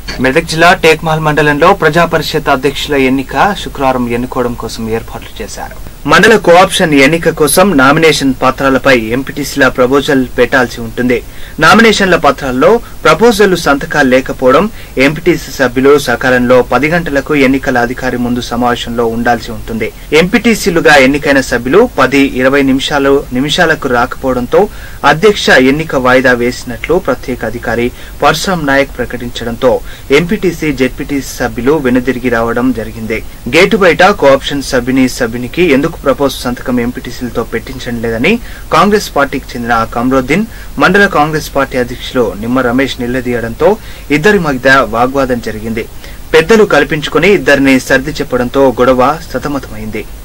మెదక్ జిల్లా టేక్మాల్ మండలంలో ప్రజా పరిషత్ అధ్యక్షుల ఎన్నిక శుక్రవారం ఎన్నుకోవడం కోసం ఏర్పాట్లు చేశారు మండల కోఆప్షన్ ఎన్నిక కోసం నామినేషన్ పత్రాలపై ఎంపీటీసీల ప్రపోజల్ పెట్టాల్సి ఉంటుంది నామినేషన్ల పత్రాల్లో ప్రపోజల్ సంతకాలు లేకపోవడం ఎంపీటీసీ సభ్యులు సకాలంలో పది గంటలకు ఎన్నికల అధికారి ముందు సమావేశంలో ఉండాల్సి ఉంటుంది ఎంపీటీసీలుగా ఎన్నికైన సభ్యులు పది ఇరవై నిమిషాలు నిమిషాలకు రాకపోవడంతో అధ్యక్ష ఎన్నిక వాయిదా వేసినట్లు ప్రత్యేక అధికారి పరశురాం నాయక్ ప్రకటించడంతో ఎంపీటీసీ జెడ్పీటీసీ సభ్యులు వెనుదిరిగి రావడం జరిగింది గేటు బయట కోఆప్షన్ సభ్యుని సభ్యునికి ఎందుకు ప్రపోజ్ సంతకం ఎంపీటీసీలతో పెట్టించడం లేదని కాంగ్రెస్ పార్టీకి చెందిన కమరుద్దీన్ మండల కాంగ్రెస్ పార్టీ అధ్యక్షులు నిమ్మ రమేష్ నిలదీయడంతో ఇద్దరి మధ్య వాగ్వాదం జరిగింది పెద్దలు కల్పించుకుని ఇద్దరిని సర్ది చెప్పడంతో గొడవ సతమతమైంది